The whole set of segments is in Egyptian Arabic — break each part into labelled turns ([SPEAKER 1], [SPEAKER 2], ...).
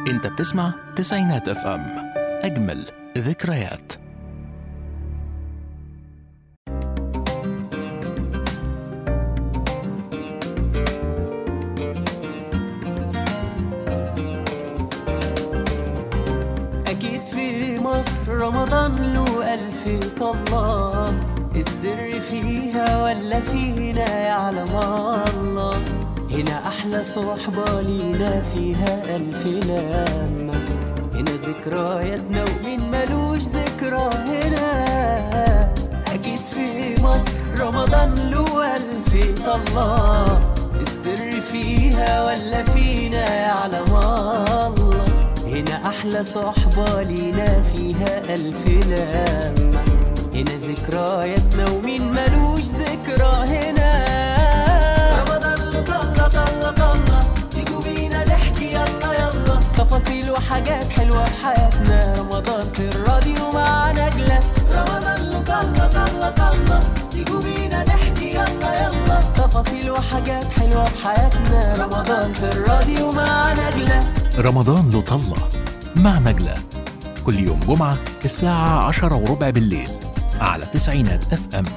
[SPEAKER 1] انت بتسمع تسعينات اف ام اجمل ذكريات
[SPEAKER 2] أكيد في مصر رمضان له ألف طلة السر فيها ولا فينا يعلم الله هنا أحلى صحبة لينا فيها ألف لمة هنا ذكرياتنا ومين ملوش ذكرى هنا أكيد في مصر رمضان له ألف طلة السر فيها ولا فينا يعلم الله هنا أحلى صحبة لينا فيها ألف لمة هنا ذكرياتنا ومين ملوش ذكرى هنا رمضان طلة طلة طلة تيجوا بينا نحكي يلا يلا تفاصيل وحاجات حلوة في حياتنا رمضان في الراديو مع نجلة رمضان طلة طلة طلة تيجوا بينا نحكي يلا يلا تفاصيل وحاجات حلوة في حياتنا رمضان في الراديو مع نجلة
[SPEAKER 1] رمضان له طلة مع نجلة كل يوم جمعة الساعة عشرة وربع بالليل على تسعينات اف ام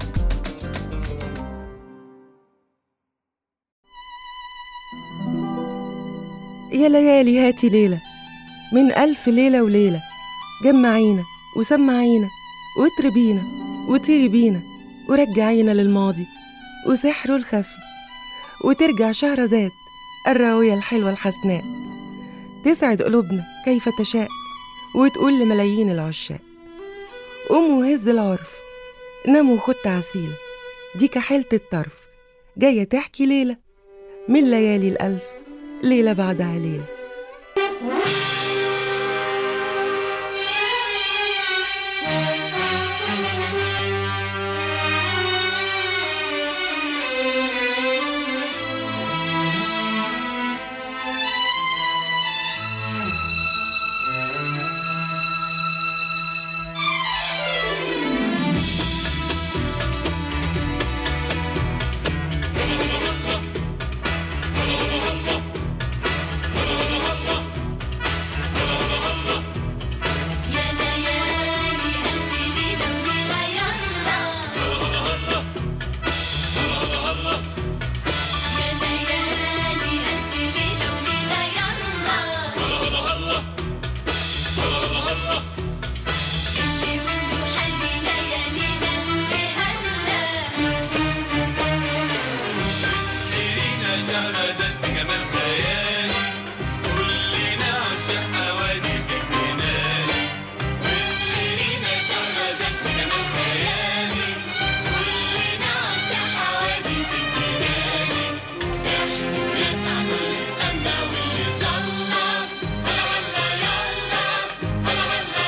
[SPEAKER 3] يا ليالي هاتي ليلة من ألف ليلة وليلة جمعينا وسمعينا واتربينا وطيري بينا ورجعينا للماضي وسحره الخفي وترجع شهرزاد الراوية الحلوة الحسناء تسعد قلوبنا كيف تشاء وتقول لملايين العشاق قوموا وهز العرف ناموا خد عسيلة دي كحيلة الطرف جاية تحكي ليلة من ليالي الألف ليلة بعدها ليلة
[SPEAKER 4] يا ليالي ألف ليلة وليلة يلا يا ليالي ألف ليلة وليلة يلا اللي واللي وحلي ليالينا اللي هلا
[SPEAKER 5] إيرينا شهرزاد بجمال خيالي كلنا عشاق حوادث الجنان
[SPEAKER 4] إيرينا شهرزاد بجمال خيالي كلنا عشاق حوادث الجنان احكوا ويسعد اللي صلى واللي صلى هلا هلا يلا هلا هلا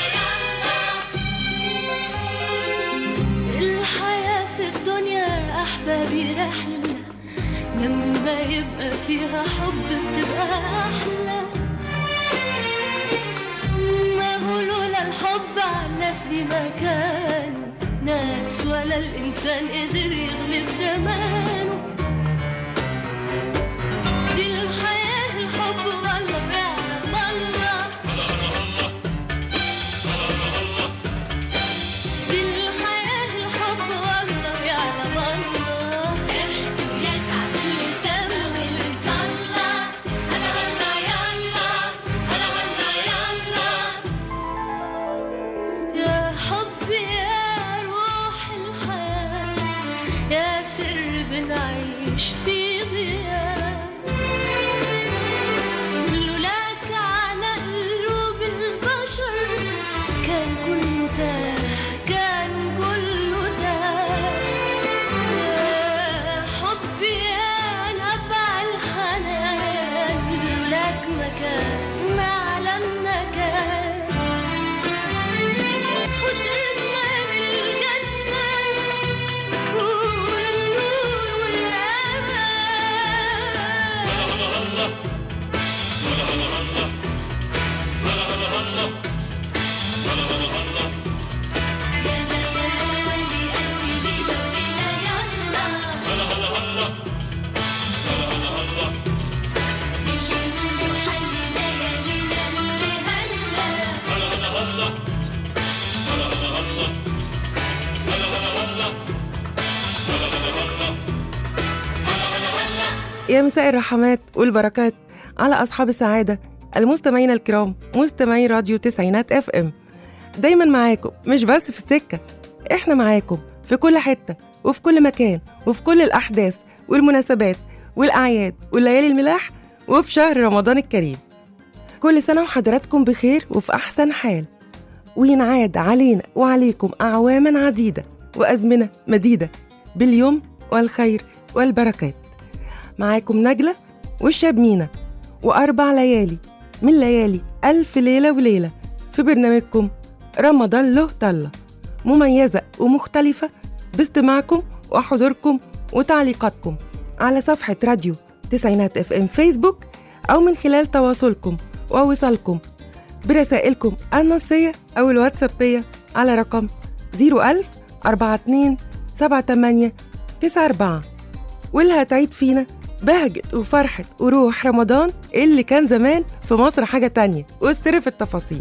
[SPEAKER 4] يلا
[SPEAKER 6] الحياة في الدنيا أحبابي رحلة لما يبقى فيها حب بتبقى أحلى ما هو لولا الحب على الناس دي ما كانوا ناس ولا الإنسان قدر يغلب زمانه دي الحياة الحب والله يعلم الله دي الحياة الحب والله يعلم الله
[SPEAKER 4] احكوا ويسعد اللي سما واللي صلى هلا هلا يلا هلا هلا يلا
[SPEAKER 6] يا حبي يا روح الحياة يا سر بين
[SPEAKER 3] يا مساء الرحمات والبركات على أصحاب السعادة المستمعين الكرام مستمعي راديو تسعينات اف ام دايما معاكم مش بس في السكة احنا معاكم في كل حتة وفي كل مكان وفي كل الأحداث والمناسبات والأعياد والليالي الملاح وفي شهر رمضان الكريم كل سنة وحضراتكم بخير وفي أحسن حال وينعاد علينا وعليكم أعواما عديدة وأزمنة مديدة باليوم والخير والبركات معاكم نجلة والشاب مينا وأربع ليالي من ليالي ألف ليلة وليلة في برنامجكم رمضان له طلة مميزة ومختلفة باستماعكم وحضوركم وتعليقاتكم على صفحة راديو تسعينات اف ام فيسبوك أو من خلال تواصلكم ووصالكم برسائلكم النصية أو الواتسابية على رقم 01000 42 78 94 واللي هتعيد فينا بهجة وفرحة وروح رمضان اللي كان زمان في مصر حاجة تانية واسترف التفاصيل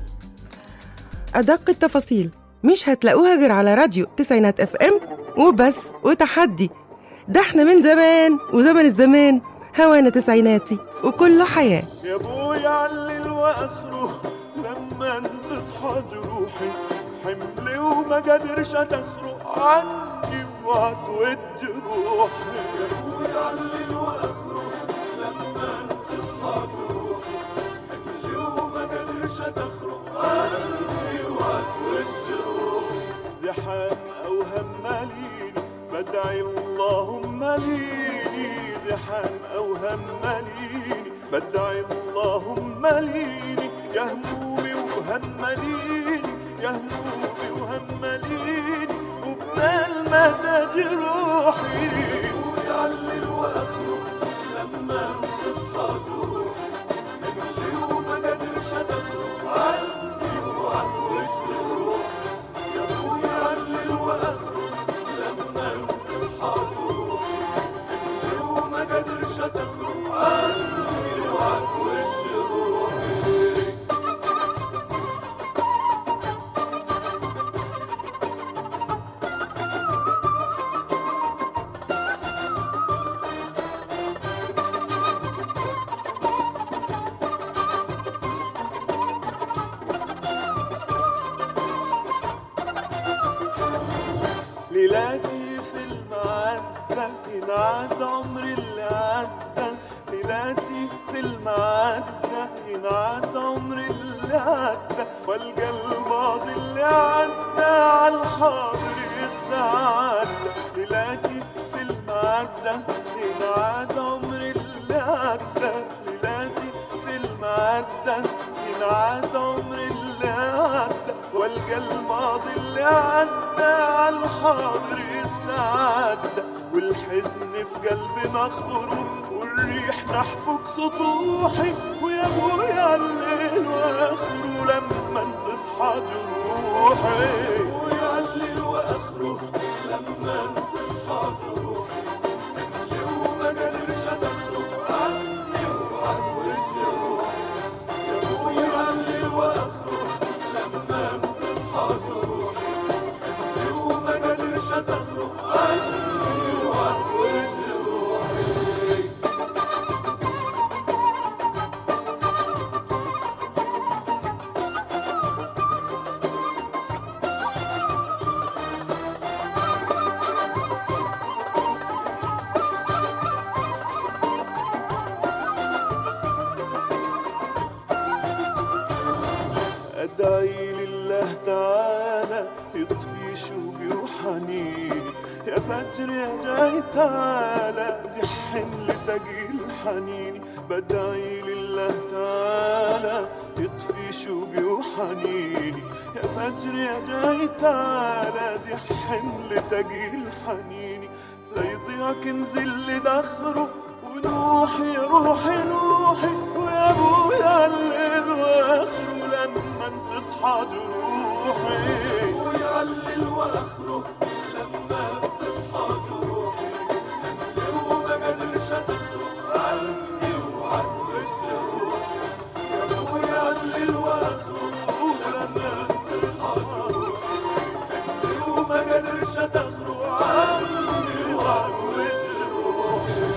[SPEAKER 3] أدق التفاصيل مش هتلاقوها غير على راديو تسعينات اف ام وبس وتحدي ده احنا من زمان وزمن الزمان هوانا تسعيناتي وكله حياه
[SPEAKER 7] يا ابويا علل واخره لما تصحى جروحي حملي وما قادرش تخرق عني وعتود جروحي يا ابويا علل واخره لما تصحى جروحي حملي وما قادرش تخرق عني وعتود جروحي زحام او هماليني بدعي اللهم ليني زحام او هماليني بدعي اللهم ليني يا همومي وهمليني يا همومي وهمليني وبدال ما تجي روحي ويعلل واخرج لما تصحى جروحي حملي وما قادرش تخرج عني وعن وش روحي يا ابويا علل واخرج لما تصحى جروحي حملي وما قادرش تخرج عني وعن وش روحي ليلاتي في المعدة ينعاد عمري اللي عدى ليلاتي في المعدة ينعاد عمري اللي عدى والقى الماضي اللي عدى على الحاضر يستعدى ليلاتي في المعدة ينعاد عمري اللي عدى ليلاتي في المعدة ينعاد عمري اللي عدى والقى الماضي اللي عدى على الحاضر يستعدى والحزن في قلبي نخره والريح نحفك سطوحي ويا ابويا الليل واخره لما تصحى جروحي ويا الليل واخره لما تصحى جروحي اليوم ما قدرش ادخله عني وعن وش روحي يا ابويا الليل واخره لما تصحى جروحي اليوم ما قدرش ادخله عني وعن وش روحي أدعي لله تعالى يطفي شوقي وحنيني يا فجر يا جاي تعالى زي حمل تقيل حنيني بدعي لله تعالى يطفي شوقي وحنيني يا فجر يا جاي تعالى زي حمل تقيل حنيني لا يضيع كنز اللي دخره ونوحي يا روحي نوحي ويا ابويا الليل واخره لما تصحى جروحي ويعلل واخره لما تصحى جروحي اليوم ما قدرش تخرج عني وعن وش روحي يا ابويا الليل واخره لما تصحى جروحي اليوم ما قدرش تخرج عني وعن وش روحي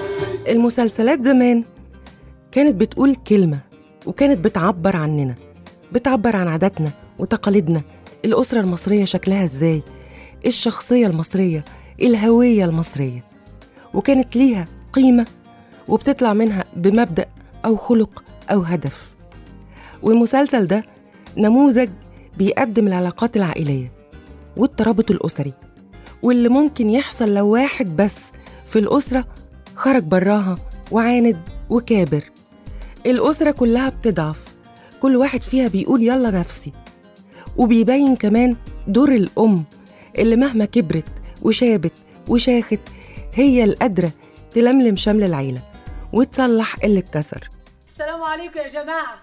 [SPEAKER 3] المسلسلات زمان كانت بتقول كلمة وكانت بتعبر عننا بتعبر عن عاداتنا وتقاليدنا الأسرة المصرية شكلها إزاي الشخصية المصرية الهوية المصرية وكانت ليها قيمة وبتطلع منها بمبدأ أو خلق أو هدف والمسلسل ده نموذج بيقدم العلاقات العائلية والترابط الأسري واللي ممكن يحصل لو واحد بس في الأسرة خرج براها وعاند وكابر الأسرة كلها بتضعف كل واحد فيها بيقول يلا نفسي وبيبين كمان دور الأم اللي مهما كبرت وشابت وشاخت هي القادرة تلملم شمل العيلة وتصلح اللي اتكسر
[SPEAKER 8] السلام عليكم يا جماعة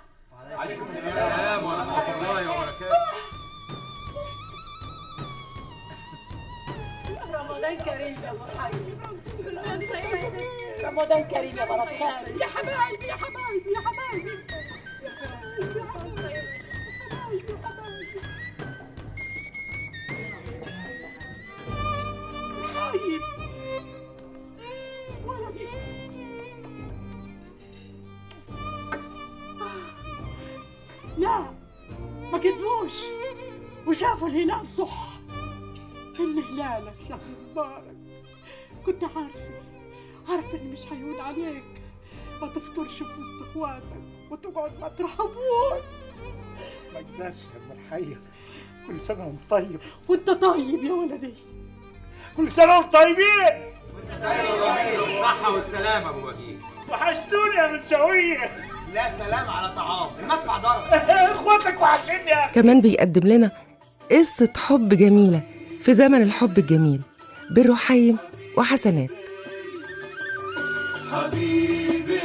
[SPEAKER 8] رمضان كريم يا ابو الحاج
[SPEAKER 4] كل سنة وانت طيبة يا ست
[SPEAKER 8] رمضان كريم يا بنات خالي يا حبايبي يا حبايبي يا حبايبي حبايب ولدي لا ما كدبوش وشافوا الهلال صح اللي هلالك يا مبارك كنت عارفة عارفة إني مش هيهون عليك ما تفطرش في وسط إخواتك وتقعد مطرح أبوك
[SPEAKER 9] ما اقدرش يا ابن الحي كل سنة وانت طيب
[SPEAKER 8] وأنت طيب يا ولدي
[SPEAKER 9] كل سنة وانتم طيبين
[SPEAKER 10] الصحة والسلامة أبو وجيه
[SPEAKER 9] وحشتوني يا منشوية
[SPEAKER 10] لا سلام على طعام المدفع ضرب
[SPEAKER 9] اخواتك وحشني يا
[SPEAKER 3] كمان بيقدم لنا قصة حب جميلة في زمن الحب الجميل بين رحيم وحسنات
[SPEAKER 7] حبيبي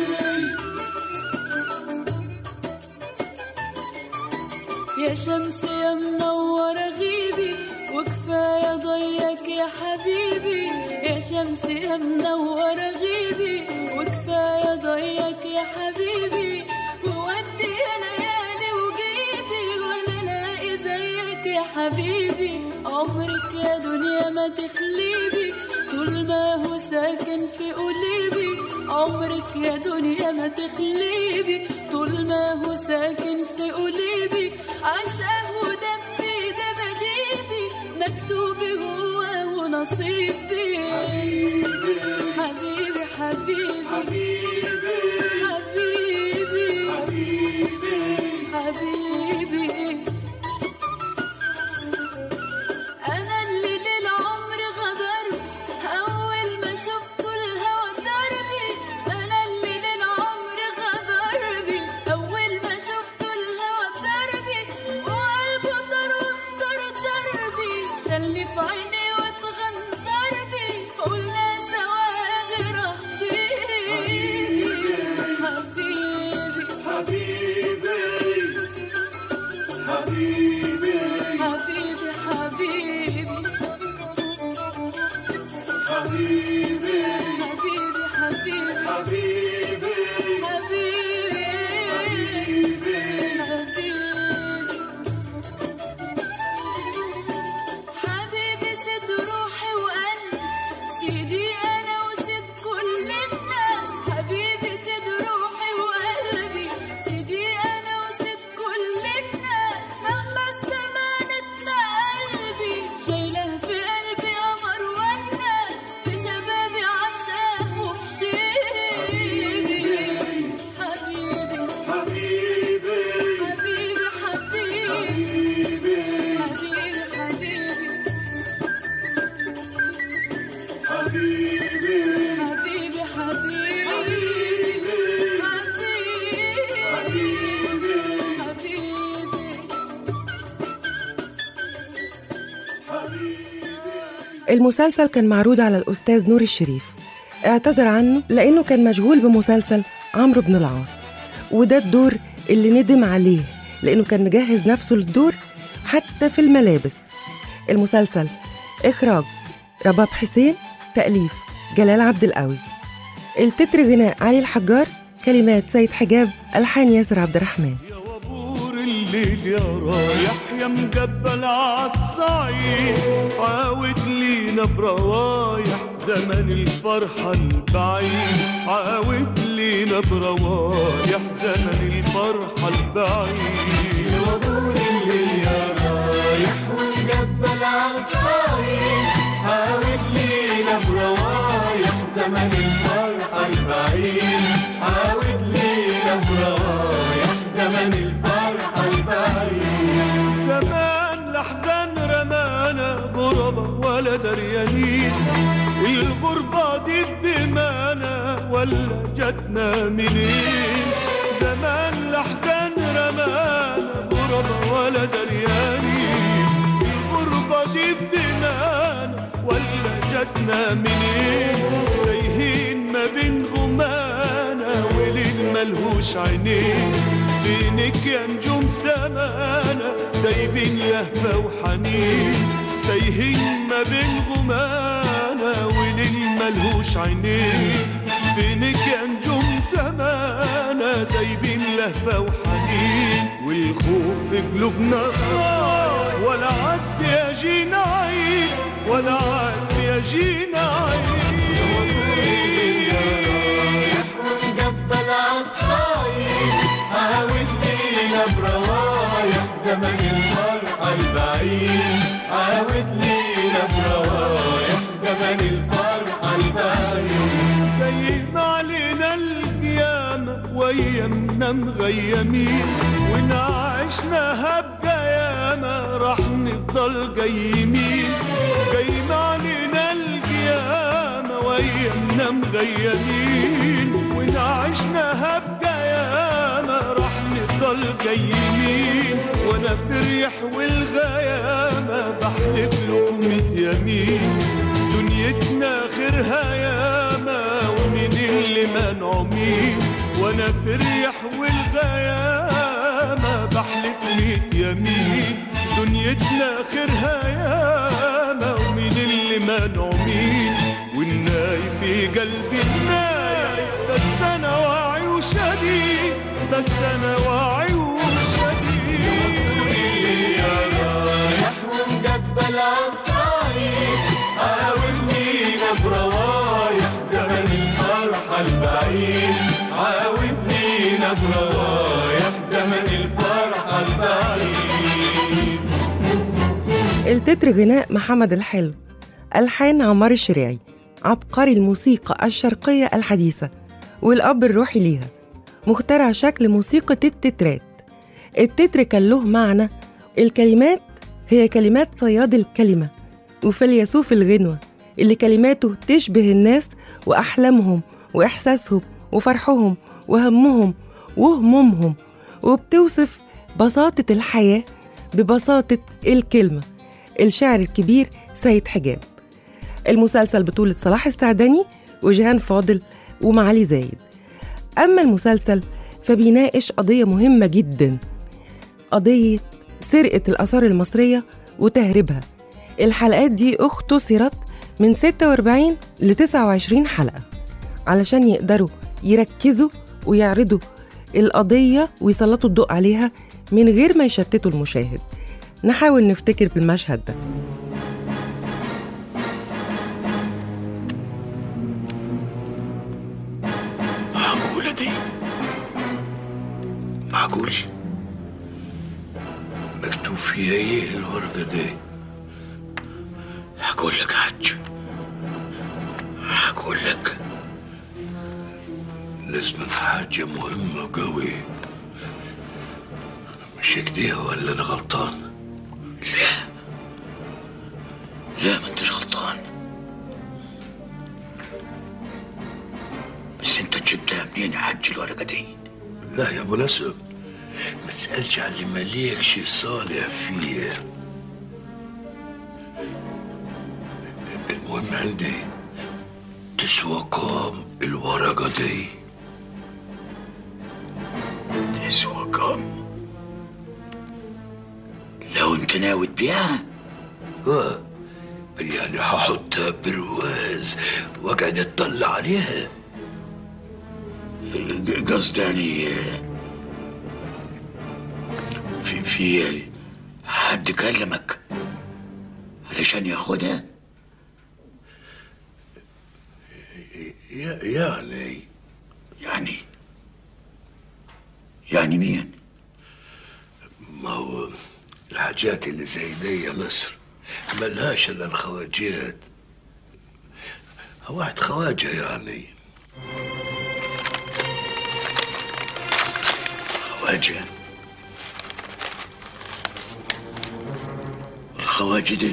[SPEAKER 6] يا شمس يا منورة غيبي وكفاية ضيك يا حبيبي يا شمس يا منورة غيبي وكفاية ضيك يا حبيبي وودي يا ليالي وجيبي ولا الاقي زيك يا حبيبي عمرك يا دنيا ما تخليبي طول ما هو ساكن في قلبي عمرك يا دنيا ما تخليبي طول ما هو ساكن في قلبي عشقه ودم في دباديبي مكتوبي هو ونصيبي حبيبي حبيبي حبيبي حبيبي أنا اللي للعمر غدر أول ما شفته الهوى دربي أنا اللي للعمر غدر بي أول ما شفته الهوى دربي وقلبه طار واختار دربي شلني في عيني واتغنطر بي قلنا سوا غير حبيبي
[SPEAKER 7] حبيبي حبيبي
[SPEAKER 6] حبيبي حبيبي
[SPEAKER 7] حبيبي
[SPEAKER 6] حبيبي حبيبي
[SPEAKER 7] حبيبي
[SPEAKER 6] حبيبي حبيبي سيد روحي وقلبي سيدي انا وسيد كل الناس حبيبي سيد روحي وقلبي سيدي انا وسيد كل الناس مهما الزمان قلبي شايله في قلبي قمر والناس في شبابي عشاق وفي شيبي حبيبي
[SPEAKER 7] حبيبي
[SPEAKER 6] حبيبي حبيبي حبيبي حبيبي
[SPEAKER 7] حبيبي
[SPEAKER 6] حبيبي حبيبي حبيبي حبيبي
[SPEAKER 3] المسلسل كان معروض على الأستاذ نور الشريف اعتذر عنه لأنه كان مشغول بمسلسل عمرو بن العاص وده الدور اللي ندم عليه لأنه كان مجهز نفسه للدور حتى في الملابس المسلسل إخراج رباب حسين تأليف جلال عبد القوي التتر غناء علي الحجار كلمات سيد حجاب ألحان ياسر عبد الرحمن
[SPEAKER 7] يا وبور الليل يا رايح يا مجبل عالصعيد عاود لينا بروايح زمن الفرحة البعيد عاود لينا بروايح زمن الفرحة البعيد وطول الليل يا رايح والجبل عالصايد عاود لينا بروايح زمن الفرحة البعيد عاود لينا بروايح زمن الفرحة البعيد زمان لحزن رمانا غربة ولا دريانين الغربة دي بدمانا ولا جاتنا منين زمان لحزن رمانا غربة ولا دريانين الغربة دي بدمانا ولا جاتنا منين تايهين ما بين غمانا وليل ملهوش عينين فينك يا نجوم سمانا دايبين لهفة وحنين تايهين ما بين غمانا وليل ملهوش عينين فينك يا نجوم سمانا دايبين لهفة وحنين والخوف في قلوبنا غار ولا عد يجينا عيد ولا عد يجينا عيد يا رايح ونقبل عالصايد عاود لينا بروايح زمن الفرحة البعيد عاود لينا بروايح زمن الفرحة البعيد زي ما علينا القيامة ويمنا مغيمين ونعيشناها بقيامة راح نفضل قيمين قايمة علينا القيامة ويمنا مغيمين ونعيشناها بقيامة راح نفضل قيمين وانا في ريح والغيامة بحلف لكم يمين دنيتنا خيرها ياما ومين اللي منعومين وانا في الريح والغيامة بحلف ميت يمين دنيتنا خيرها ياما ومين اللي منعومين والناي في قلبي الناي بس انا واعي وشديد بس انا واعي وشديد يا رايح ومقبل عالصايد عاودنينا بروايح زمن الفرحة البعيد عاودنينا بروايح زمن الفرحة البعيد
[SPEAKER 3] التتر غناء محمد الحلو ألحان عمار الشريعي عبقري الموسيقى الشرقية الحديثة والأب الروحي ليها مخترع شكل موسيقى التترات التتر كان له معنى الكلمات هي كلمات صياد الكلمة وفيلسوف الغنوة اللي كلماته تشبه الناس وأحلامهم وإحساسهم وفرحهم وهمهم وهمومهم وبتوصف بساطة الحياة ببساطة الكلمة الشاعر الكبير سيد حجاب المسلسل بطولة صلاح السعدني وجيهان فاضل ومعالي زايد أما المسلسل فبيناقش قضية مهمة جدا قضية سرقة الآثار المصرية وتهريبها الحلقات دي اختصرت من 46 ل 29 حلقة علشان يقدروا يركزوا ويعرضوا القضية ويسلطوا الضوء عليها من غير ما يشتتوا المشاهد نحاول نفتكر بالمشهد ده
[SPEAKER 11] معقولة دي معقول مكتوب فيها ايه الورقة دي هقول لك حاج هقول لك لازم حاجة مهمة قوي مش كده ولا انا غلطان لا لا ما انتش غلطان بس انت جبتها منين يا حاج الورقة دي لا يا ابو نسب ما تسألش على اللي مالكش صالح فيه المهم عندي تسوى كام الورقة دي تسوى كام لو انت ناوي تبيعها اه يعني هحطها برواز واقعد اطلع عليها قصدي يعني في في حد كلمك علشان ياخدها يا- يعني
[SPEAKER 12] يعني يعني مين؟
[SPEAKER 11] ما هو الحاجات اللي زي دي يا مصر ملهاش الا الخواجات واحد خواجه يعني
[SPEAKER 12] خواجه الخواجه دي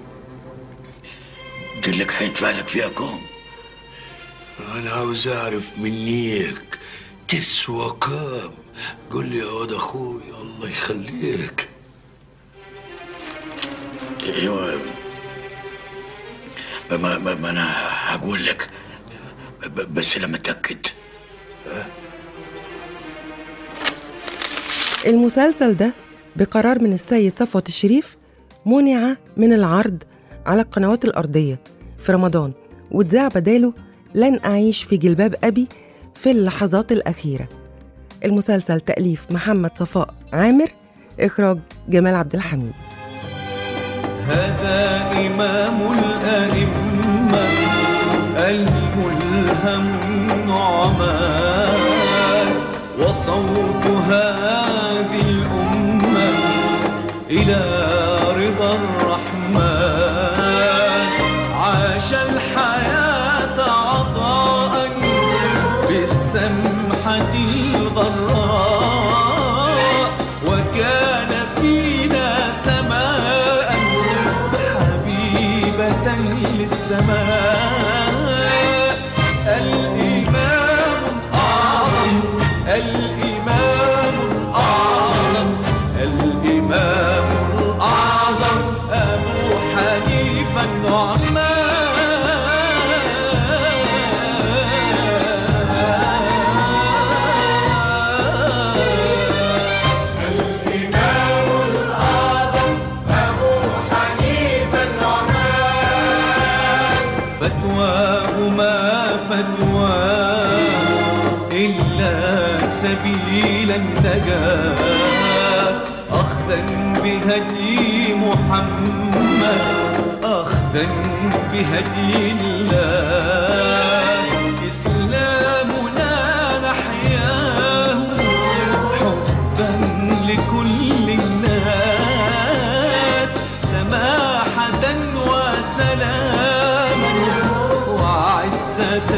[SPEAKER 12] قال لك هيدفع لك فيها كوم
[SPEAKER 11] انا عاوز اعرف منيك تسوى كام قول لي يا واد اخوي الله يخليك
[SPEAKER 12] ايوه ما, ما, ما انا هقول لك ب- بس لما اتاكد
[SPEAKER 3] المسلسل ده بقرار من السيد صفوت الشريف منع من العرض على القنوات الأرضية في رمضان واتذاع بداله لن أعيش في جلباب أبي في اللحظات الأخيرة المسلسل تأليف محمد صفاء عامر إخراج جمال عبد الحميد
[SPEAKER 7] هذا إمام الأئمة الملهم النعمان وصوت هذه الأمة إلى رضا الرحمن عاش الحياة عطاء بالسمحة الغراء وكان فينا سماء حبيبة للسماء الإمام الأعظم الإمام الأعظم الإمام الأعظم أبو حنيفة النعمان الإمام الأعظم أبو حنيفة النعمان فتواه ما فتواه إلا سبيل النجاة أخذا بهدي محمد أخذا بهدي الله إسلامنا نحياه حبا لكل الناس سماحة وسلاما وعزة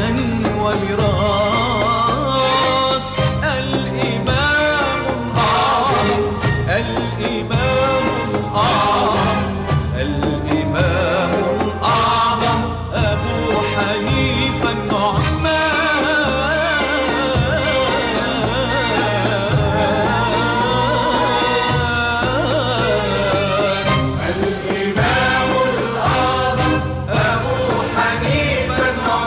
[SPEAKER 7] وميراث الإمام الأعظم الإمام الأعظم الإمام الأعظم أبو حنيفة النعمان الإمام الأعظم أبو حنيفة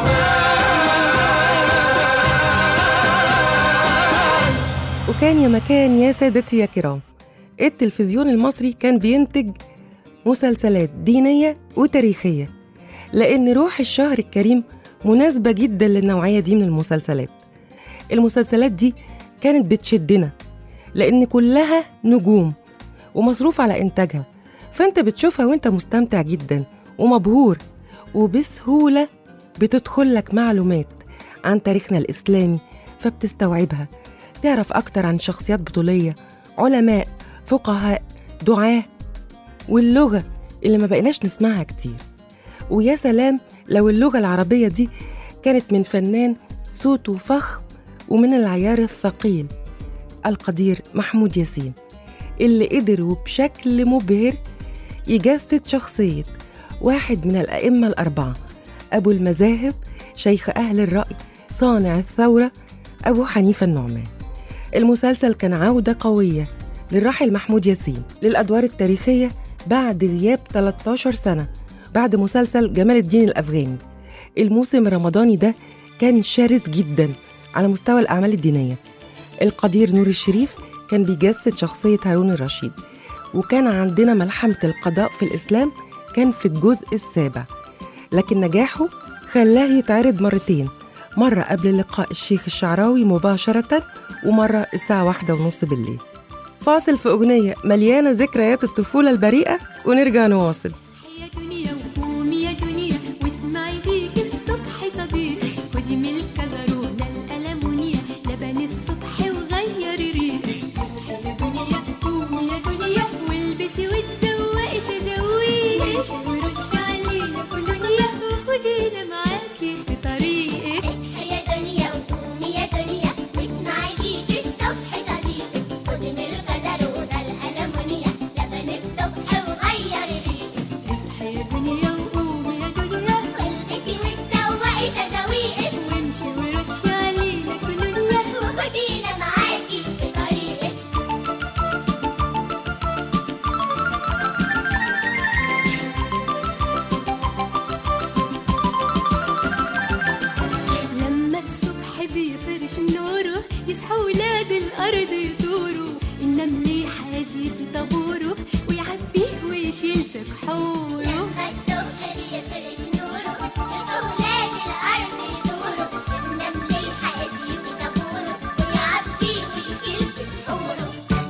[SPEAKER 3] وكان يا مكان يا سادتي يا كرام التلفزيون المصري كان بينتج مسلسلات دينية وتاريخية لأن روح الشهر الكريم مناسبة جدا للنوعية دي من المسلسلات المسلسلات دي كانت بتشدنا لأن كلها نجوم ومصروف على إنتاجها فأنت بتشوفها وأنت مستمتع جدا ومبهور وبسهولة بتدخل لك معلومات عن تاريخنا الإسلامي فبتستوعبها تعرف أكتر عن شخصيات بطولية علماء فقهاء دعاة واللغة اللي ما بقيناش نسمعها كتير ويا سلام لو اللغة العربية دي كانت من فنان صوته فخم ومن العيار الثقيل القدير محمود ياسين اللي قدر وبشكل مبهر يجسد شخصية واحد من الأئمة الأربعة أبو المذاهب شيخ أهل الرأي صانع الثورة أبو حنيفة النعمان المسلسل كان عودة قوية للراحل محمود ياسين للأدوار التاريخية بعد غياب 13 سنة بعد مسلسل جمال الدين الأفغاني الموسم الرمضاني ده كان شرس جدا على مستوى الأعمال الدينية القدير نور الشريف كان بيجسد شخصية هارون الرشيد وكان عندنا ملحمة القضاء في الإسلام كان في الجزء السابع لكن نجاحه خلاه يتعرض مرتين مرة قبل لقاء الشيخ الشعراوي مباشرة ومرة الساعة واحدة ونص بالليل فاصل في أغنية مليانة ذكريات الطفولة البريئة ونرجع نواصل
[SPEAKER 4] يا دنيا وقومي يا دنيا واسمعي ديك الصبح صديق خدي من الأرض يطوروا النمل حازي في طابوره ويعبيه ويشيل في كحوره
[SPEAKER 13] لما الصبح بيفرش نوره لصولات الأرض يدوره النمل حياتي في طابوره ويعبي ويشيل في بحوره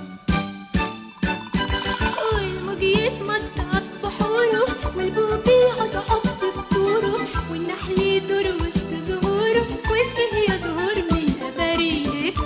[SPEAKER 4] والموج يتمطع في بحوره والبوبي يقعد يقط في فطوره والنحل يدور وسط زهوره واسقيه يا زهور من أباريق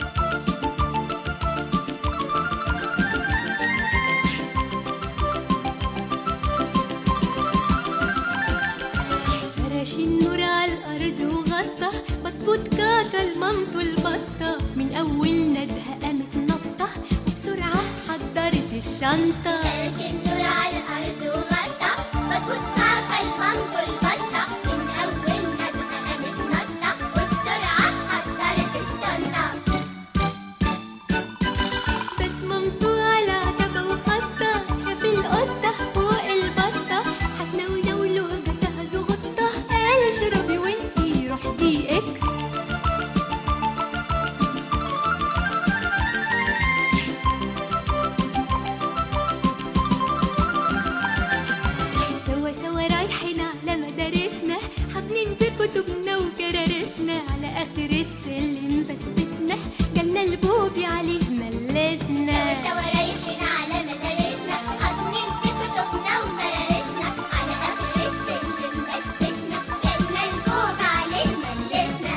[SPEAKER 4] فرش النور على الأرض وغطى بطبوط كاكا المنطو البطة من أول ندهة قامت نطة وبسرعة حضرت الشنطة
[SPEAKER 13] فرش النور على الأرض وغطى بطوط طاقة المنطو البطة من أول ندهة قامت نطة وبسرعة حضرت الشنطة
[SPEAKER 4] بس مامته على عجبة وخطة شاف القطة فوق البسطة هتنونو له جاتها زغطة قال اشربي وانتي روح ضيقك سوا سوا رايحين على مدارسنا حاطين في كتبنا وكرارسنا على اخر السلم بسبسنا جالنا البوبي عليه ملسنا
[SPEAKER 13] سوا رايحين على مدارسنا حاضنين في كتبنا ومدارسنا على آخر السلم بسبسنا جالنا الجوب عليه ملسنا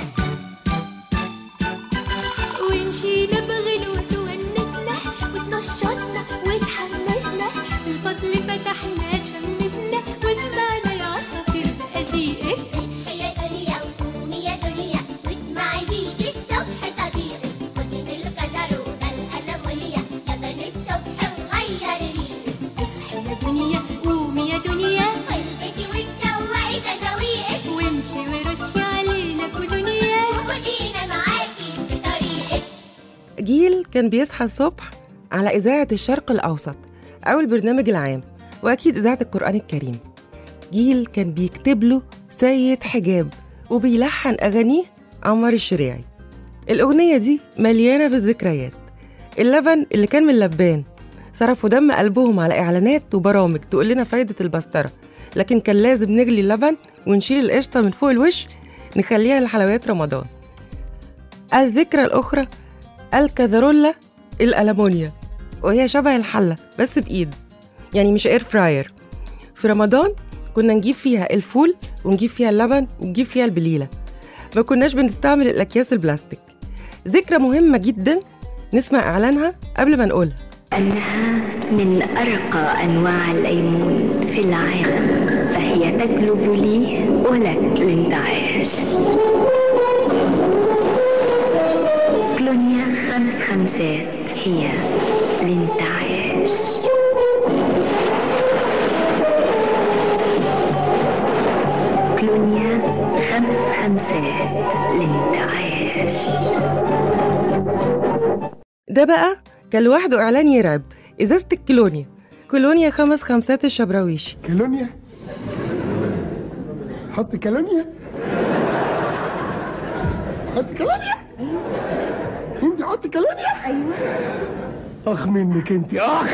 [SPEAKER 4] ومشينا بغنوة ونسنا واتنشطنا واتحمسنا في الفصل فتحنا تشمسنا وسمعنا العصافير زقازيق
[SPEAKER 13] اصحي يا دنيا وقومي يا دنيا واسمعي يجي الصبح صديقي خدي من الجزرونة الألمونية لبن الصبح وغير ريقك
[SPEAKER 4] اصحي يا دنيا قومي يا دنيا
[SPEAKER 13] والبسي وتسوقي تزاويقك
[SPEAKER 4] وامشي ورشي علينا كدنيا
[SPEAKER 13] وخدينا معاكي في طريقك
[SPEAKER 3] جيل كان بيصحى الصبح على إذاعة الشرق الأوسط أو البرنامج العام وأكيد إذاعة القرآن الكريم جيل كان بيكتب له سيد حجاب وبيلحن أغانيه عمار الشريعي الأغنية دي مليانة بالذكريات اللبن اللي كان من لبان صرفوا دم قلبهم على إعلانات وبرامج تقول لنا فايدة البسترة لكن كان لازم نغلي اللبن ونشيل القشطة من فوق الوش نخليها لحلويات رمضان الذكرى الأخرى الكازارولا الألمونيا وهي شبه الحلة بس بإيد يعني مش اير فراير في رمضان كنا نجيب فيها الفول ونجيب فيها اللبن ونجيب فيها البليلة ما كناش بنستعمل الأكياس البلاستيك ذكرى مهمة جدا نسمع إعلانها قبل ما نقولها
[SPEAKER 14] أنها من أرقى أنواع الليمون في العالم فهي تجلب لي ولك الانتعاش كلونيا خمس خمسات هي الانتعاش كلونيا خمس خمسات الانتعاش
[SPEAKER 3] ده بقى كان لوحده إعلان يرعب إزازة الكلونيا كلونيا خمس خمسات الشبراويش
[SPEAKER 15] كالونيا حط كالونيا حط كالونيا انت حط كالونيا ايوه اخ منك انت اخ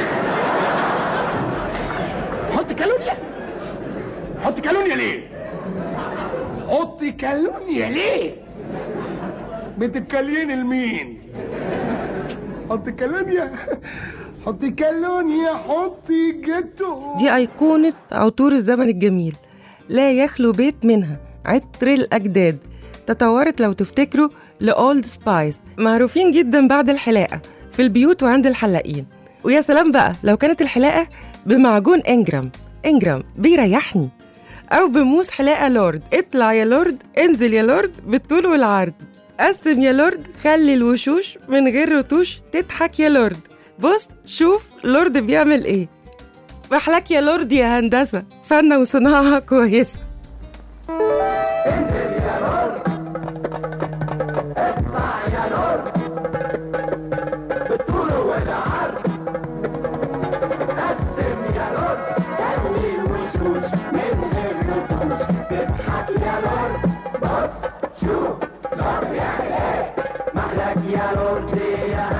[SPEAKER 15] حط كالونيا حط كالونيا ليه حط كالونيا ليه بتتكلين لمين حط كالونيا حط كالونيا حطي جتو
[SPEAKER 3] دي أيقونة عطور الزمن الجميل لا يخلو بيت منها عطر الأجداد تطورت لو تفتكروا لأولد سبايس معروفين جدا بعد الحلاقة في البيوت وعند الحلاقين ويا سلام بقى لو كانت الحلاقة بمعجون انجرام انجرام بيريحني أو بموس حلاقة لورد اطلع يا لورد انزل يا لورد بالطول والعرض قسم يا لورد خلي الوشوش من غير رتوش تضحك يا لورد بص شوف لورد بيعمل ايه محلك يا لورد يا هندسة فن وصناعة كويسة
[SPEAKER 7] بالطول والعرض قسم يا لورد خلي الوشوش من غير رتوش تضحك يا لورد بص شوف لورد يعمل ايه محلك يا لورد يا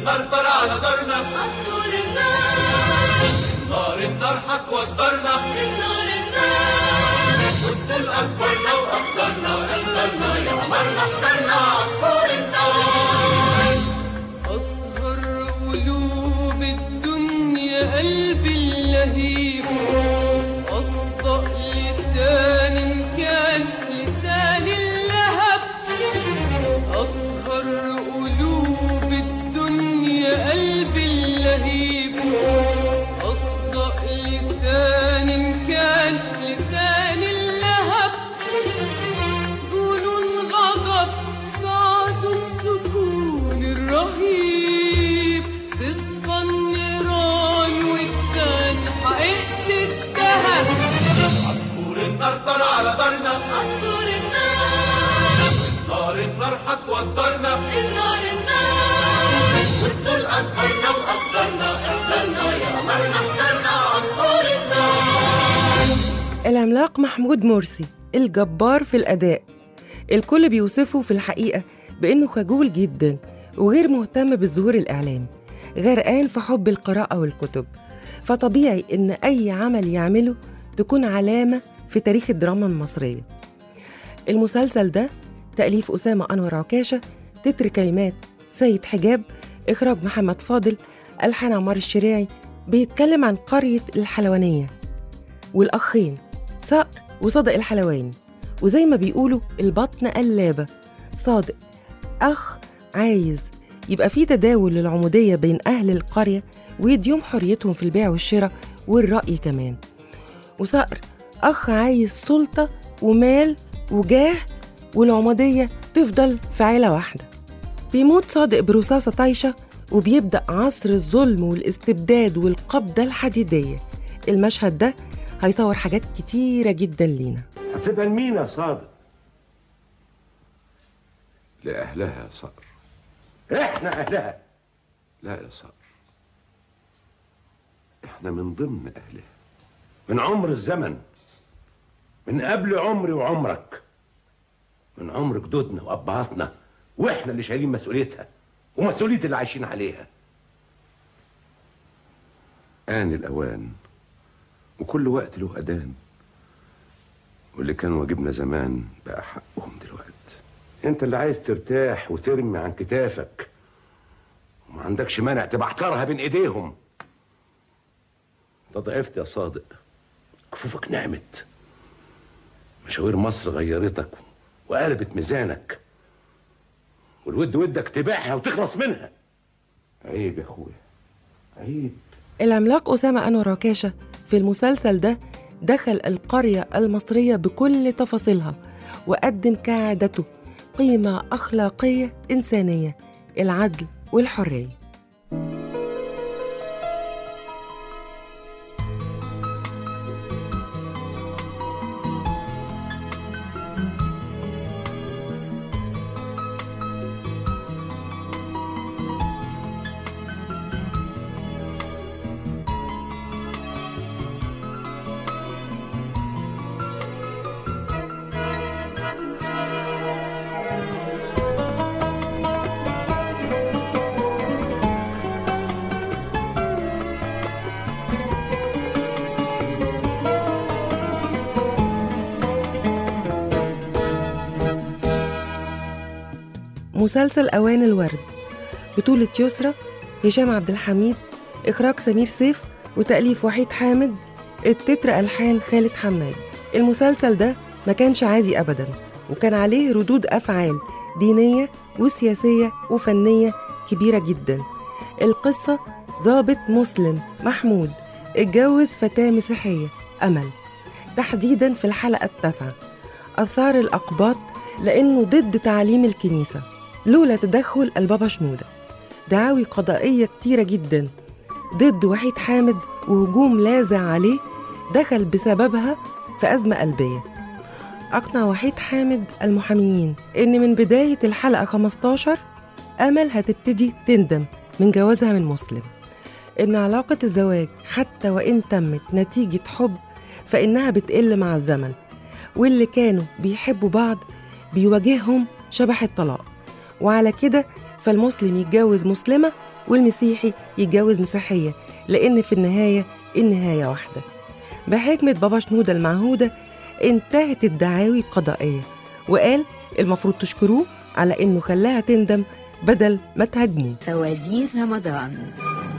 [SPEAKER 5] والنار طار على دارنا
[SPEAKER 4] عصفور النار
[SPEAKER 5] نار النار هتوترنا
[SPEAKER 4] النار النار
[SPEAKER 5] والطول أكبرنا وأخطرنا احضرنا يا قمرنا احضرنا عصفور النار
[SPEAKER 16] أطهر قلوب الدنيا قلبي اللهيب أصدق لسان كان لسان اللهب أطهر قلوب الدنيا قلبي اللهيب أصدق لسان كان لسان اللهب جنون غضب بعد السكون الرهيب تصفى النيران وتبان حقيقة الذهب
[SPEAKER 5] عصفور النار طار على دارنا
[SPEAKER 4] عصفور النار
[SPEAKER 5] نار النار هتوترنا
[SPEAKER 4] النار النار
[SPEAKER 5] والطول أكبرنا وأخطرنا احضرنا يا قمرنا احضرنا عصفور النار
[SPEAKER 3] العملاق محمود مرسي الجبار في الأداء الكل بيوصفه في الحقيقة بإنه خجول جدا وغير مهتم بالظهور الإعلامي غرقان في حب القراءة والكتب فطبيعي إن أي عمل يعمله تكون علامة في تاريخ الدراما المصرية المسلسل ده تأليف أسامة أنور عكاشة تتر كلمات سيد حجاب إخراج محمد فاضل ألحان عمار الشريعي بيتكلم عن قرية الحلوانية والأخين صقر وصادق الحلواني وزي ما بيقولوا البطن قلابة صادق أخ عايز يبقى في تداول للعمودية بين أهل القرية ويديهم حريتهم في البيع والشراء والرأي كمان وصقر أخ عايز سلطة ومال وجاه والعمودية تفضل في عيلة واحدة بيموت صادق برصاصة طايشة وبيبدأ عصر الظلم والاستبداد والقبضة الحديدية المشهد ده هيصور حاجات كتيرة جدا لينا
[SPEAKER 15] هتبقى لمين يا صادق؟
[SPEAKER 17] لأهلها يا صقر
[SPEAKER 15] احنا اهلها
[SPEAKER 17] لا يا صقر
[SPEAKER 15] احنا من ضمن اهلها من عمر الزمن من قبل عمري وعمرك من عمر جدودنا وابهاتنا واحنا اللي شايلين مسؤوليتها ومسؤوليه اللي عايشين عليها
[SPEAKER 17] آن الأوان وكل وقت له أذان واللي كان واجبنا زمان بقى حقهم دلوقتي
[SPEAKER 15] انت اللي عايز ترتاح وترمي عن كتافك وما عندكش مانع تبقى احتارها بين ايديهم انت ضعفت يا صادق كفوفك نعمت مشاوير مصر غيرتك وقلبت ميزانك والود ودك تبيعها وتخلص منها عيب يا اخويا عيب
[SPEAKER 3] العملاق أسامة أنور عكاشة في المسلسل ده دخل القرية المصرية بكل تفاصيلها وقدم كعادته قيمة أخلاقية إنسانية العدل والحرية مسلسل أوان الورد بطولة يسرى هشام عبد الحميد إخراج سمير سيف وتأليف وحيد حامد التتر ألحان خالد حماد المسلسل ده ما كانش عادي أبدا وكان عليه ردود أفعال دينية وسياسية وفنية كبيرة جدا القصة ضابط مسلم محمود اتجوز فتاة مسيحية أمل تحديدا في الحلقة التاسعة أثار الأقباط لأنه ضد تعاليم الكنيسة لولا تدخل البابا شنودة دعاوي قضائية كتيرة جدا ضد وحيد حامد وهجوم لاذع عليه دخل بسببها في أزمة قلبية أقنع وحيد حامد المحاميين إن من بداية الحلقة 15 أمل هتبتدي تندم من جوازها من مسلم إن علاقة الزواج حتى وإن تمت نتيجة حب فإنها بتقل مع الزمن واللي كانوا بيحبوا بعض بيواجههم شبح الطلاق وعلى كده فالمسلم يتجوز مسلمة والمسيحي يتجوز مسيحية لأن في النهاية النهاية واحدة بحكمة بابا شنودة المعهودة انتهت الدعاوي القضائية وقال المفروض تشكروه على إنه خلاها تندم بدل ما تهاجموه
[SPEAKER 18] فوازير رمضان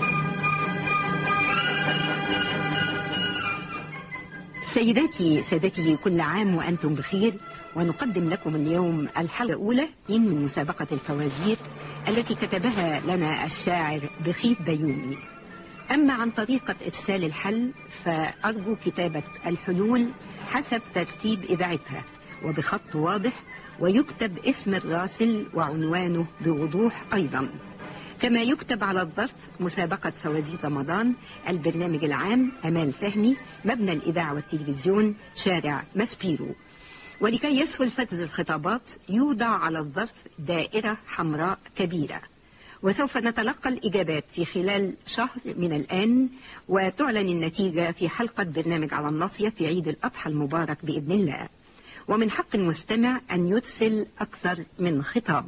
[SPEAKER 18] سيداتي سادتي كل عام وأنتم بخير ونقدم لكم اليوم الحلقة الأولى من مسابقة الفوازير التي كتبها لنا الشاعر بخيت بيومي أما عن طريقة إرسال الحل فأرجو كتابة الحلول حسب ترتيب إذاعتها وبخط واضح ويكتب اسم الراسل وعنوانه بوضوح أيضا كما يكتب على الظرف مسابقة فوازير رمضان البرنامج العام أمال فهمي مبنى الإذاعة والتلفزيون شارع ماسبيرو ولكي يسهل فتز الخطابات يوضع على الظرف دائرة حمراء كبيرة وسوف نتلقى الإجابات في خلال شهر من الآن وتعلن النتيجة في حلقة برنامج على الناصية في عيد الأضحى المبارك بإذن الله ومن حق المستمع أن يرسل أكثر من خطاب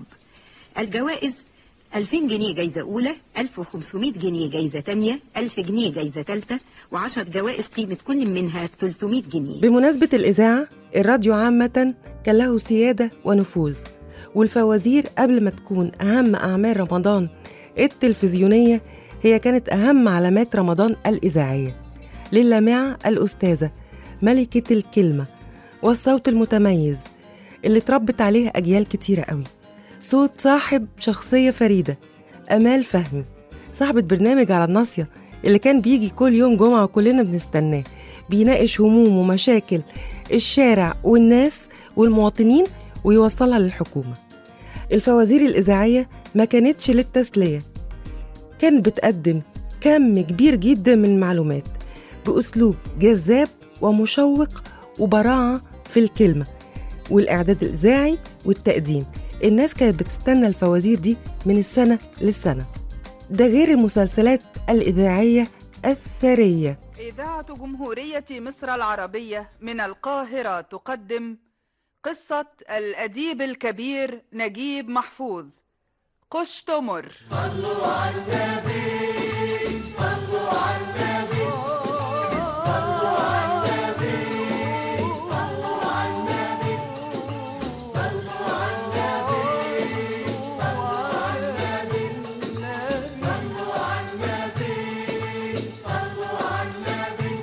[SPEAKER 18] الجوائز 2000 جنيه جايزة أولى 1500 جنيه جايزة تانية 1000 جنيه جايزة تالتة و10 جوائز قيمة كل منها 300 جنيه
[SPEAKER 3] بمناسبة الإذاعة الراديو عامة كان له سيادة ونفوذ والفوازير قبل ما تكون أهم أعمال رمضان التلفزيونية هي كانت أهم علامات رمضان الإذاعية للامعة الأستاذة ملكة الكلمة والصوت المتميز اللي اتربت عليه أجيال كتيرة قوي صوت صاحب شخصية فريدة أمال فهمي صاحبة برنامج على الناصية اللي كان بيجي كل يوم جمعة وكلنا بنستناه بيناقش هموم ومشاكل الشارع والناس والمواطنين ويوصلها للحكومة الفوازير الإذاعية ما كانتش للتسلية كانت بتقدم كم كبير جدا من المعلومات بأسلوب جذاب ومشوق وبراعة في الكلمة والإعداد الإذاعي والتقديم الناس كانت بتستنى الفوازير دي من السنة للسنة ده غير المسلسلات الإذاعية الثرية
[SPEAKER 19] إذاعة جمهورية مصر العربية من القاهرة تقدم قصة الأديب الكبير نجيب محفوظ قشتمر
[SPEAKER 4] صلوا على النبي صلوا على النبي صلوا على النبي صلوا على النبي صلوا على النبي صلوا على النبي صلوا على النبي صلوا على النبي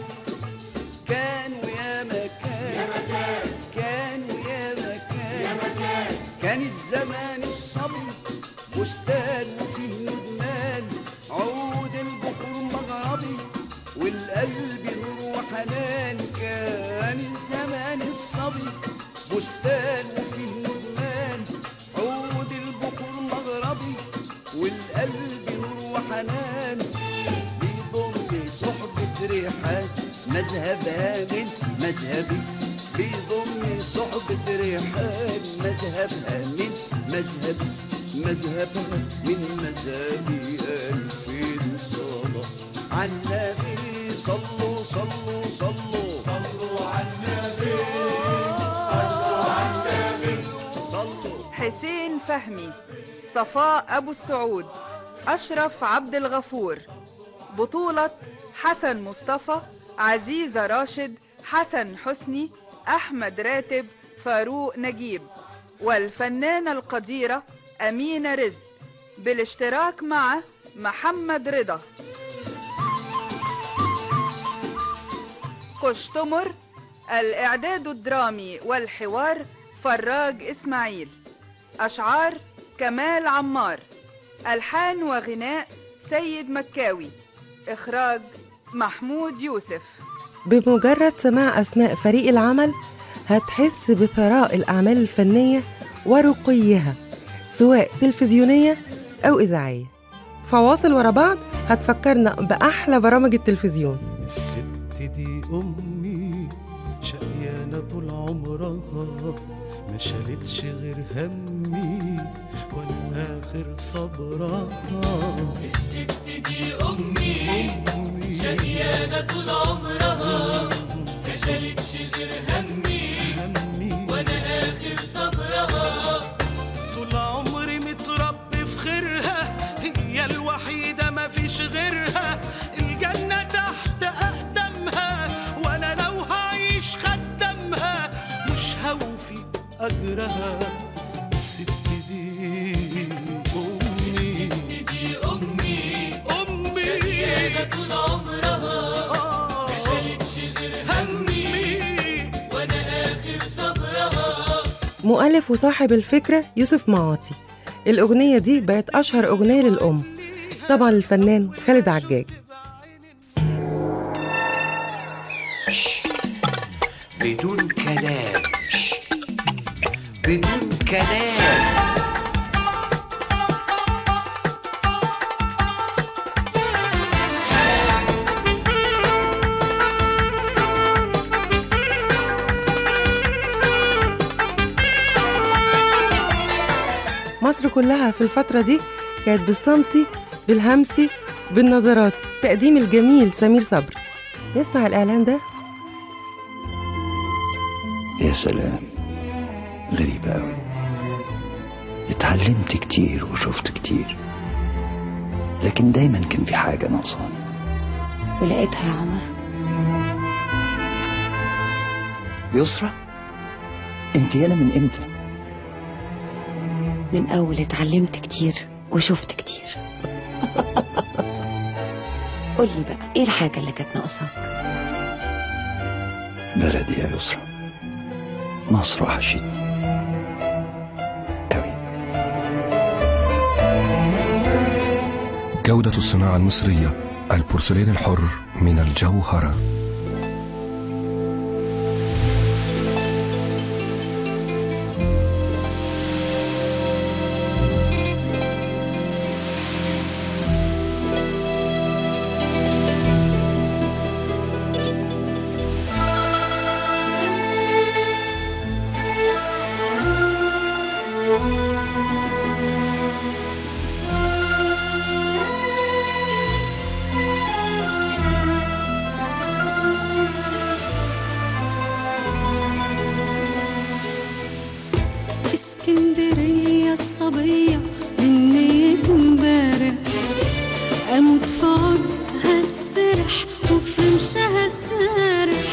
[SPEAKER 20] كان ويا مكان
[SPEAKER 4] يا مكان
[SPEAKER 20] كان ويا مكان
[SPEAKER 4] يا مكان
[SPEAKER 20] كان الزمان الصبي بستان وفيه ندمان عود البخور مغربي والقلب نور وحنان كان الزمان الصبي بستان وفيه ندمان عود البخور مغربي والقلب نور وحنان بيضم صحبة ريحان مذهبها من مذهبي بيضم صحبة ريحان مذهبها من مذهبي مذهبها من مذهبي ألفين صلاة على النبي صلوا صلوا صلوا
[SPEAKER 4] صلوا على النبي صلوا على النبي
[SPEAKER 20] صلوا
[SPEAKER 19] حسين فهمي صفاء أبو السعود أشرف عبد الغفور بطولة حسن مصطفى عزيزة راشد حسن حسني أحمد راتب فاروق نجيب والفنانة القديرة أمينة رزق بالاشتراك مع محمد رضا قشتمر الإعداد الدرامي والحوار فراج إسماعيل أشعار كمال عمار ألحان وغناء سيد مكاوي إخراج محمود يوسف
[SPEAKER 3] بمجرد سماع أسماء فريق العمل هتحس بثراء الأعمال الفنية ورقيها سواء تلفزيونية أو إذاعية فواصل ورا بعض هتفكرنا بأحلى برامج التلفزيون
[SPEAKER 21] الست دي أمي شقيانة طول عمرها ما شالتش غير همي وأنا آخر صبرها
[SPEAKER 4] الست دي أمي شقيانة طول عمرها ما شالتش غير همي وأنا آخر صبرها
[SPEAKER 21] طول عمري متربي في خيرها هي الوحيدة أجرها الست دي أمي
[SPEAKER 4] دي أمي
[SPEAKER 21] أمي
[SPEAKER 4] شقيانة طول عمرها ما شالتش غير همي وأنا آخر صبرها
[SPEAKER 3] مؤلف وصاحب الفكرة يوسف معاطي الأغنية دي بقت أشهر أغنية للأم طبعا الفنان خالد عجاج
[SPEAKER 12] بدون كلام بدون كلام
[SPEAKER 3] مصر كلها في الفترة دي كانت بالصمتي بالهمسي بالنظرات تقديم الجميل سمير صبري نسمع الإعلان ده
[SPEAKER 1] يا سلام غريبة أوي اتعلمت كتير وشفت كتير لكن دايما كان في حاجة ناقصاني
[SPEAKER 2] ولقيتها يا عمر
[SPEAKER 1] يسرى انت هنا من امتى
[SPEAKER 2] من أول اتعلمت كتير وشفت كتير قولي بقى ايه الحاجة اللي كانت ناقصاك
[SPEAKER 1] بلدي يا يسرى مصر وحشتني
[SPEAKER 8] جودة الصناعة المصرية البورسلين الحر من الجوهرة
[SPEAKER 22] اسكندرية الصبية من نية امبارح اموت في عودها السرح وفي رمشها السارح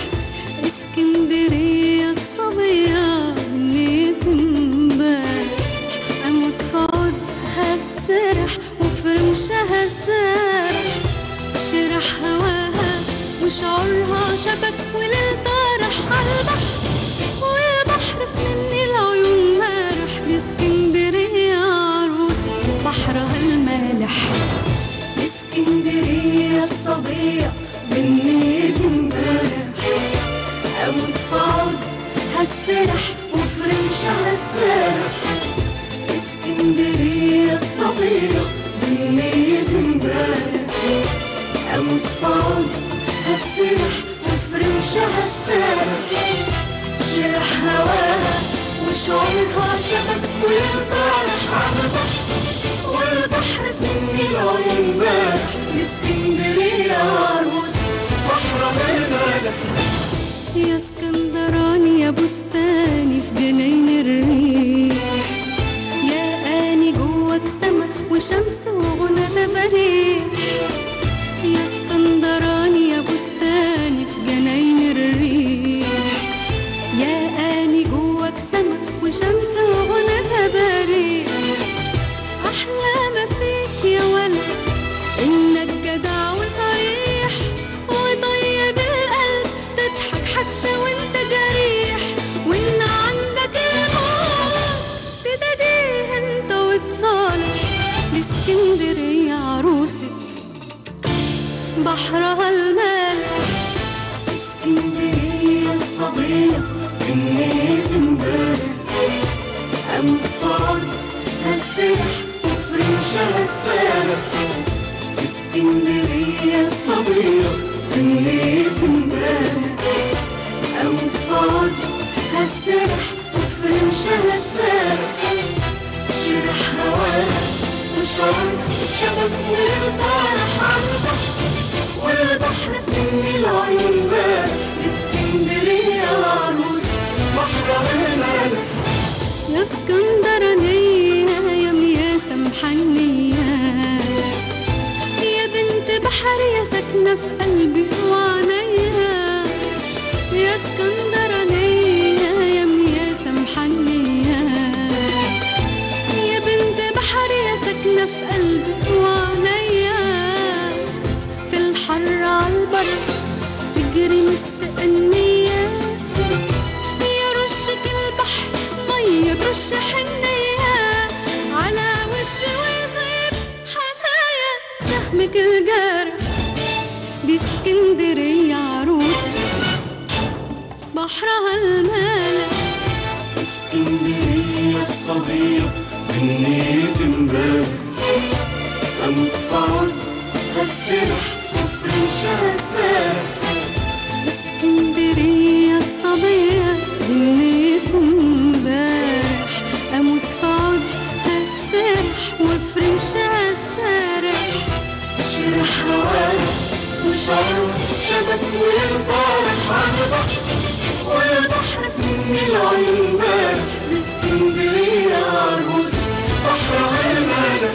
[SPEAKER 22] اسكندرية الصبية من نية امبارح اموت في عودها السرح وفي رمشها السارح شرح هواها وشعورها شبك وليل طارح عالبحر والبحر في مني العيون مارح اسكندرية عروس بحرها المالح اسكندرية الصبية من نية امبارح اموت في عودها السرح وفي رمشها السارح اسكندرية الصبية من نية امبارح اموت في عودها السرح وفي رمشها السارح شرح هواها وشعورها شبك والطارح على البحر والبحر في مني العيون امبارح اسكندرية عروس بحرها المالح يا اسكندراني يا بستاني في جناين الريح يا اني جواك سما وشمس وغنى تباريح يا اسكندراني يا بستاني في جناين الريح يا اني جواك سما وشمس وغنى تباريح احلى ما فيك يا ولد انك جدع وصريح وطيب القلب تضحك حتى وانت جريح وان عندك الموت تداديه انت وتصالح الاسكندرية عروسة بحرها المال اسكندرية الصبية من نية امبارح اموت في عودها السرح وفي رمشها السارح اسكندرية الصبية من نية امبارح اموت في عودها السرح وفي رمشها السارح شرح هواها وشعور شبك والبارح على البحر والبحر في مني العيون بارح اسكندرية عروس بحرها المالح يا اسكندرانية يا مياسة محنية يا بنت بحر يا ساكنة في قلبي وعينيا يا اسكندرانية يا مياسة محنية يطش حنية على وشي ويصيب حشايا سهمك الجارح دي اسكندرية عروسة بحرها المالح
[SPEAKER 21] اسكندرية الصبية بنيت امبارح أموت في عود هالسرح وفرنشها السارح
[SPEAKER 22] اسكندرية الصبية بنيت امبارح اموت في عودها السرح وفرمشها السارح
[SPEAKER 21] شرح هواش وشعر شبك والبارح على البحر والبحر في العيون بارح اسكندرية عروس بحرها المالح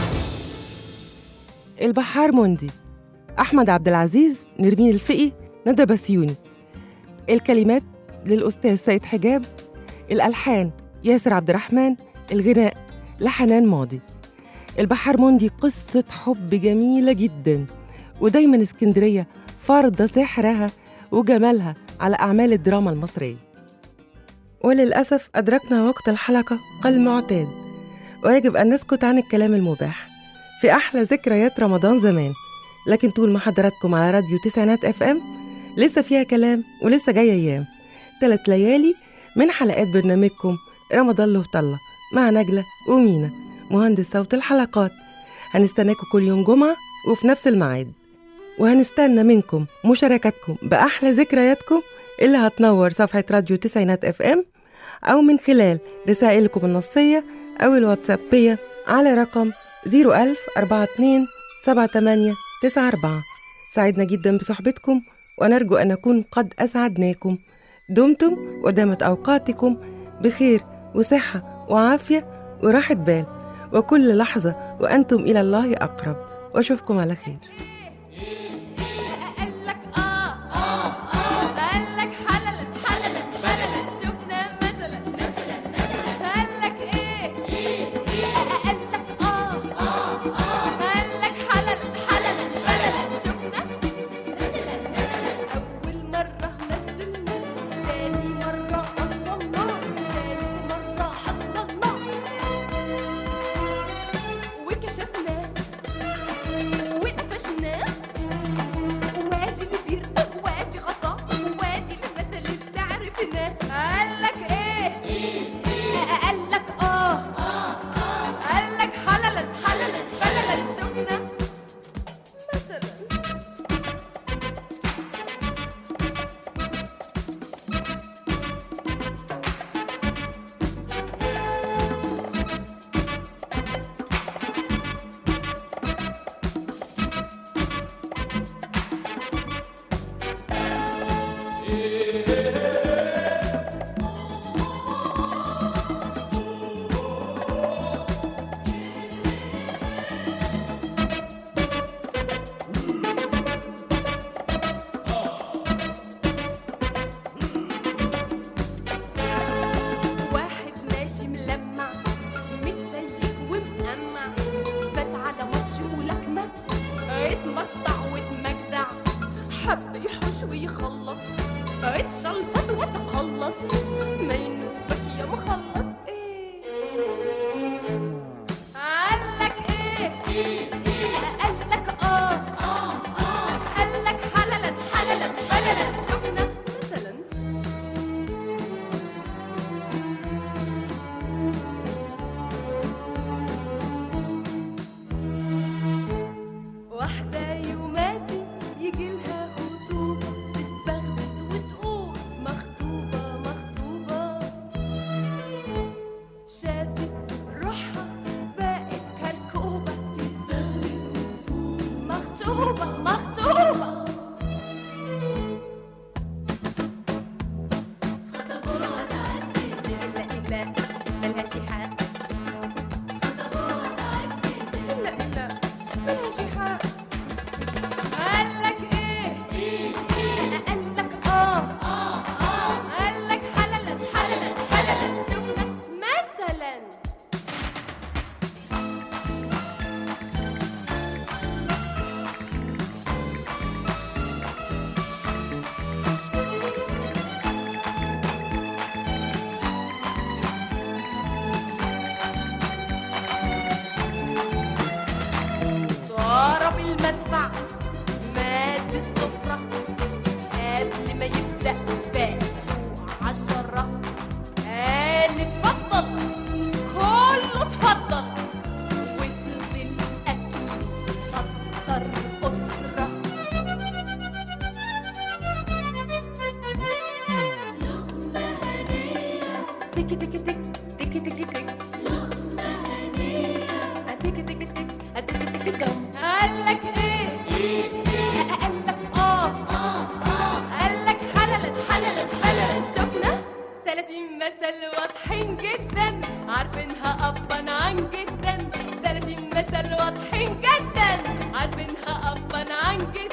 [SPEAKER 3] البحار موندي أحمد عبد العزيز نرمين الفقي ندى بسيوني الكلمات للأستاذ سيد حجاب الألحان ياسر عبد الرحمن الغناء لحنان ماضي البحار موندي قصة حب جميلة جدا ودايما اسكندرية فرض سحرها وجمالها على أعمال الدراما المصرية وللأسف أدركنا وقت الحلقة كالمعتاد ويجب أن نسكت عن الكلام المباح في أحلى ذكريات رمضان زمان لكن طول ما حضراتكم على راديو تسعينات اف ام لسه فيها كلام ولسه جاية أيام تلات ليالي من حلقات برنامجكم رمضان له طلة مع نجلة ومينا مهندس صوت الحلقات هنستناكم كل يوم جمعة وفي نفس الميعاد وهنستنى منكم مشاركتكم بأحلى ذكرياتكم اللي هتنور صفحة راديو تسعينات اف ام أو من خلال رسائلكم النصية أو الواتسابية على رقم 01042 78 94 سعدنا جدا بصحبتكم ونرجو أن نكون قد أسعدناكم دمتم ودامت أوقاتكم بخير وصحة وعافية وراحة بال وكل لحظة وأنتم إلى الله أقرب وأشوفكم على خير
[SPEAKER 4] قالك حللا حللا بللا شفنا مثلا مثلا مثلا قالك ايه قالك اه قالك حللا حللا بللا شفنا مثلا مثلا اول مره نزلنا تاني مره فصلنا تالت مره حصلنا وكشفنا وقفشنا وادي البير وادي غطا وادي المثل اللي عرفناه قالك ايه قالك اه قالك حللا حللا بللا شفنا مثلا واحد ماشي ملمع متشيك ومقمع فات على ماتش ملاكمة اتمطع واتمجدع حب يحوش ويخلص اتشلفت وتخلص ما ينوبك يا مخلص ايه قالك ايه قالك اه قالك حللا حللا بللا شفنا مثلا واحدة يوماتي يجيلها خطوبة تتبغدد وتقول مخطوبة مخطوبة
[SPEAKER 16] تك تك تك تك تك تك لقمة هنية تك تك تك تك تك دم قالك ايه قالك اه قالك حللت حللت حللت شفنا 30 مثل واضحين جدا عارفينها ابا عن جدا 30 مثل واضحين جدا عارفينها ابا عن جدا